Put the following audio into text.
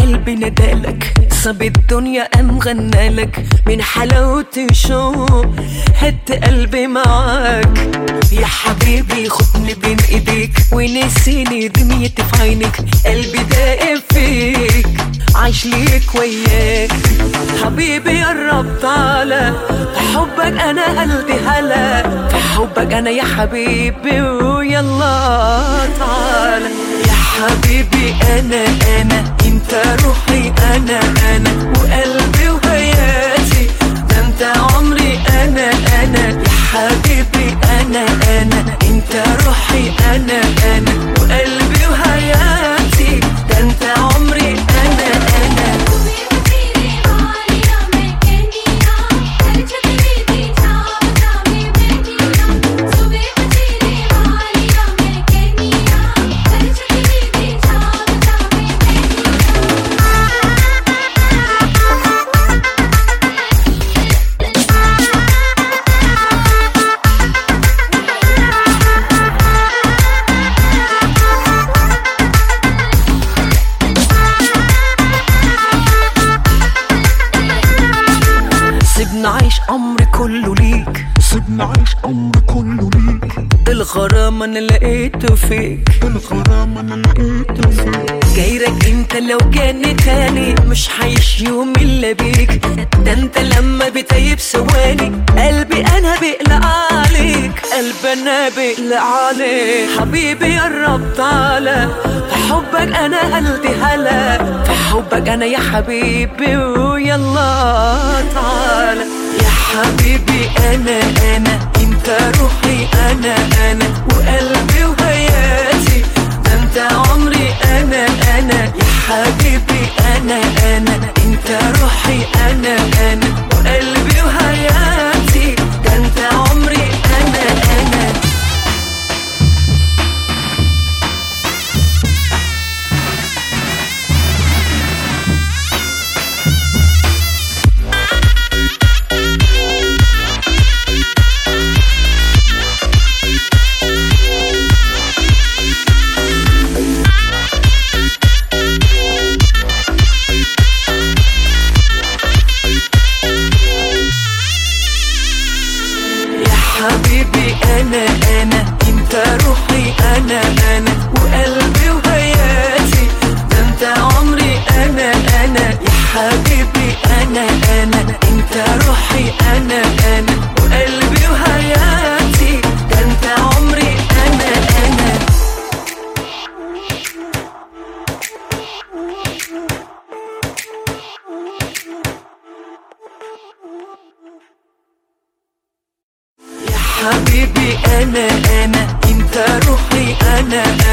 قلبي ندالك صب الدنيا قام غنالك من حلاوة شوق هد قلبي معاك يا حبيبي خدني بين ايديك ونسيني دنيتي في عينك قلبي داقب فيك عايش ليك وياك حبيبي قرب تعالى في حبك انا قلبي هلا في حبك انا يا حبيبي ويلا تعالى يا حبيبي انا انا انت روحي انا انا وقلبي وحياتي ده انت عمري انا انا يا حبيبي انا انا انت روحي انا انا وقلبي وحياتي ده انت عمري انا انا तेरे वालिया मैं कहनिया हर छतरी दी छावता में बैठिया सुबह तेरे वालिया मैं कहनिया हर छतरी दी छावता में سيبنا عيش عمري كله ليك سيبنا عيش عمري كله ليك ده الغرام انا لقيته فيك الغرام انا لقيته فيك غيرك انت لو جاني تاني مش هعيش يوم الا بيك ده انت لما بتيب ثواني قلبي انا بقلق عليك قلبي انا بقلق عليك حبيبي قرب تعالى في حبك انا قلبي هلا في حبك انا يا حبيبي ويلا تعالى يا حبيبي انا انا انت روحي انا انا وقلبي وحياتي ده انت عمري انا انا يا حبيبي انا انا انت روحي انا انا وقلبي وحياتي ده انت عمري انا انا يا حبيبي انا انا انت روحي انا انا وقلبي وحياتي ده انت عمري انا انا يا حبيبي انا انا انت روحي انا انا وقلبي وحياتي ده انت عمري انا انا يا حبيبي انا انا انت روحي انا